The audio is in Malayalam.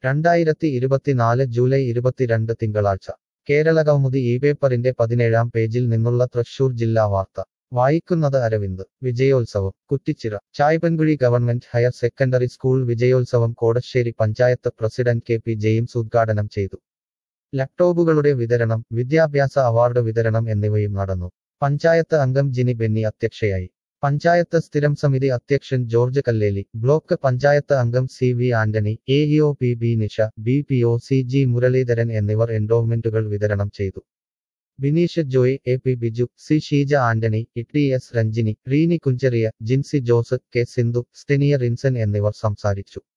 രണ്ടായിരത്തി ഇരുപത്തിനാല് ജൂലൈ ഇരുപത്തിരണ്ട് തിങ്കളാഴ്ച കേരളകൗമുദി ഈ പേപ്പറിന്റെ പതിനേഴാം പേജിൽ നിന്നുള്ള തൃശൂർ ജില്ലാ വാർത്ത വായിക്കുന്നത് അരവിന്ദ് വിജയോത്സവം Kuttichira Chaipankuzhi government higher secondary school വിജയോത്സവം Kodassery panchayat president K P James ഉദ്ഘാടനം ചെയ്തു ലാപ്ടോപ്പുകളുടെ വിതരണം വിദ്യാഭ്യാസ അവാർഡ് വിതരണം എന്നിവയും നടന്നു പഞ്ചായത്ത് അംഗം ജിനി ബെന്നി അധ്യക്ഷയായി പഞ്ചായത്ത് സ്ഥിരം സമിതി അധ്യക്ഷൻ ജോർജ് കല്ലേലി ബ്ലോക്ക് പഞ്ചായത്ത് അംഗം C V Antony A EO P B Nisha B P O C G Muraleedharan എന്നിവർ എൻഡോവ്മെന്റുകൾ വിതരണം ചെയ്തു Bineesh Joy A P Biju C Sheeja Antony E S Ranjini Reeni Kunjeria Jincy Jose K Sindhu Stenia Rinson എന്നിവർ സംസാരിച്ചു